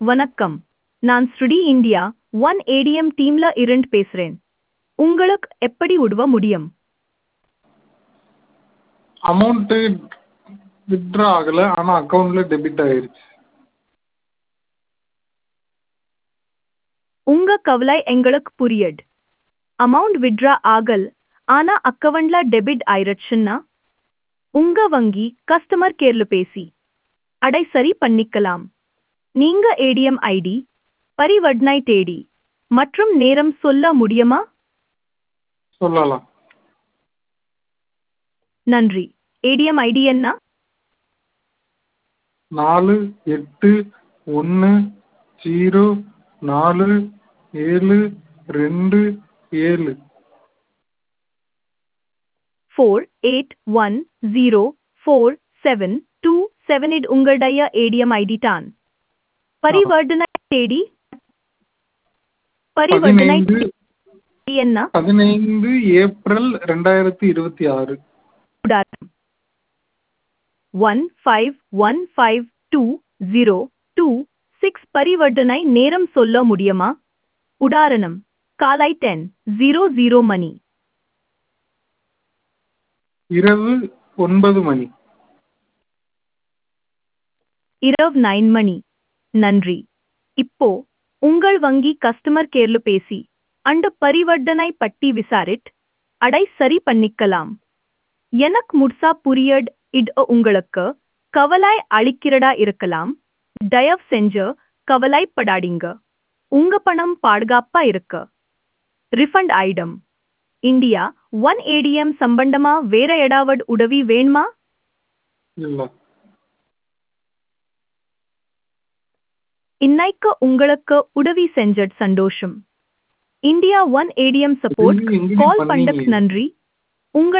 வணக்கம் நான் ஸ்ருடி இந்தியா ஒன் ஏடிஎம் டீம்ல இருந்து பேசுறேன் உங்களுக்கு எப்படி உதவ முடியும் அமௌண்ட்டு வித்ட்ரா ஆகலை ஆனால் அக்கௌண்ட்டில் டெபிட் ஆயிருச்சு உங்க கவலை எங்களுக்கு புரியுது அமௌண்ட் வித்ட்ரா ஆகல் ஆனா அக்கவுண்ட்ல டெபிட் ஆயிருச்சுன்னா உங்க வங்கி கஸ்டமர் கேர்ல பேசி அடை சரி பண்ணிக்கலாம் நீங்க ஏடிஎம் ஐடி பரிவர்த்தனை தேடி மற்றும் நேரம் சொல்ல முடியுமா சொல்லலாம் நன்றி ஏடிஎம் ஐடி என்ன நாலு எட்டு ஒன்று ஜீரோ நாலு ஏழு ரெண்டு ஏழு four eight one zero four seven two seven eight உங்களுடைய ஏடிஎம் ஐடி தான் பரிவர்த்தனை தேடி பரிவர்த்தனை பதினைந்து தேதி என்ன பதினைந்து ஏப்ரல் ரெண்டாயிரத்தி இருபத்தி ஆறு உதாரணம் one five one five two zero two six பரிவர்த்தனை நேரம் சொல்ல முடியுமா உதாரணம் காலை டென் ஜீரோ ஜீரோ மணி இரவு ஒன்பது மணி இரவு நைன் மணி நன்றி இப்போ உங்கள் வங்கி கஸ்டமர் கேர்ல பேசி அந்த பரிவர்த்தனை பட்டி விசாரிட் அடை சரி பண்ணிக்கலாம் எனக்கு முட்சா புரியட் இது உங்களுக்கு கவலை அளிக்கிறதா இருக்கலாம் தயவு செஞ்சு கவலைப்படாதீங்க உங்க பணம் பாதுகாப்பா இருக்கு ரிஃபண்ட் ஐடம் இந்தியா ஒன் ஏடிஎம் சம்பந்தமா வேற ஏதாவது உதவி வேணுமா இல்லை இன்னைக்கு உங்களுக்கு உதவி செஞ்சது சந்தோஷம் இந்தியா ஒன் ஏடிஎம் சப்போர்ட் இது எங்கேயும் கால் பண்ணீங்களே. பண்ணதுக்கு நன்றி உங்கள்